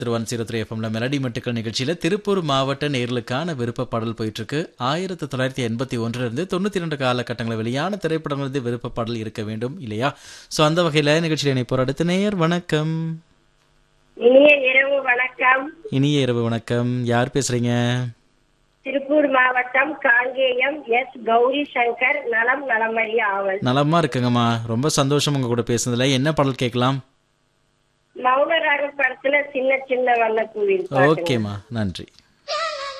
திருவன் zero three எஃப்எம்ல melody மட்டுக்கள் நிகழ்ச்சியில் திருப்பூர் மாவட்ட நேர்களுக்கான விருப்ப பாடல் போயிட்டு இருக்கு ஆயிரத்தி தொள்ளாயிரத்தி எண்பத்தி ஒன்றிலிருந்து தொண்ணூற்றி ரெண்டு காலகட்டங்களில் வெளியான திரைப்படங்களிலிருந்து விருப்ப பாடல் இருக்க வேண்டும் இல்லையா ஸோ அந்த வகையில் நிகழ்ச்சியில் இணைப்போர் அடுத்த நேயர் வணக்கம் இனிய இரவு வணக்கம் இனிய இரவு வணக்கம் யார் பேசுறீங்க திருப்பூர் மாவட்டம் காங்கேயம் எஸ் கௌரி சங்கர் நலம் நலமறிய ஆவல் நலமா இருக்குங்கம்மா ரொம்ப சந்தோஷம் உங்க கூட பேசுனதுல என்ன பாடல் கேட்கலாம் மௌனராக படத்துல சின்ன சின்ன வண்ண பூவில் ஓகேம்மா நன்றி